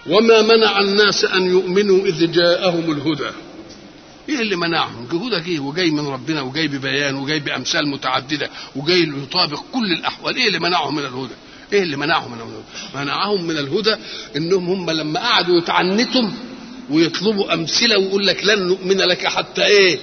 وما منع الناس ان يؤمنوا اذ جاءهم الهدى ايه اللي منعهم الهدى جه وجاي من ربنا وجاي ببيان وجاي بامثال متعدده وجاي يطابق كل الاحوال ايه اللي منعهم من الهدى ايه اللي منعهم من الهدى منعهم من الهدى انهم هم لما قعدوا يتعنتم ويطلبوا امثله ويقول لك لن نؤمن لك حتى ايه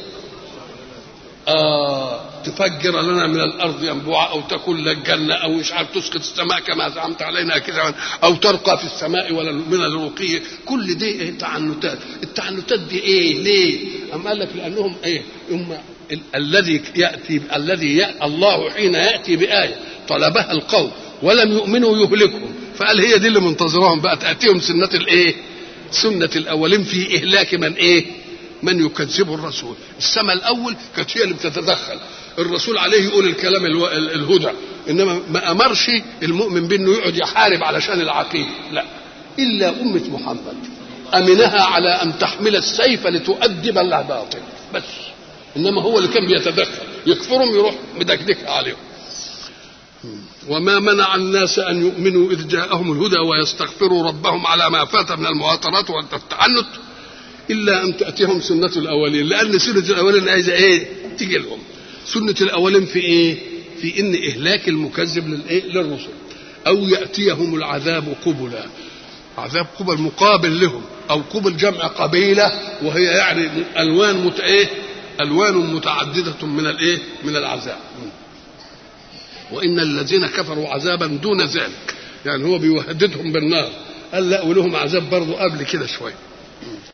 آه تفجر لنا من الارض ينبوعا او تكون لك جنه او مش عارف تسقط السماء كما زعمت علينا كده او ترقى في السماء ولا من الرقي كل دي ايه تعنتات التعنتات دي ايه ليه ام قال لك لانهم ايه هم ال- الذي ياتي الذي يأ الله حين ياتي بايه طلبها القوم ولم يؤمنوا يهلكهم فقال هي دي اللي منتظرهم بقى تاتيهم سنه الايه سنه الاولين في اهلاك من ايه من يكذب الرسول السماء الاول كانت هي اللي بتتدخل الرسول عليه يقول الكلام الو... ال- الهدى انما ما امرش المؤمن بانه يقعد يحارب علشان العقيده لا الا امه محمد امنها على ان تحمل السيف لتؤدب الباطل بس انما هو اللي كان بيتدخل يكفرهم يروح مدكدكها عليهم وما منع الناس ان يؤمنوا اذ جاءهم الهدى ويستغفروا ربهم على ما فات من المواطنات والتعنت الا ان تاتيهم سنه الاولين لان سنه الاولين عايزه ايه تيجي لهم سنه الاولين في ايه في ان اهلاك المكذب للايه للرسل او ياتيهم العذاب قبلا عذاب قبل مقابل لهم او قبل جمع قبيله وهي يعني الوان مت ايه الوان متعدده من الايه من العذاب وان الذين كفروا عذابا دون ذلك يعني هو بيهددهم بالنار قال لا ولهم عذاب برضه قبل كده شويه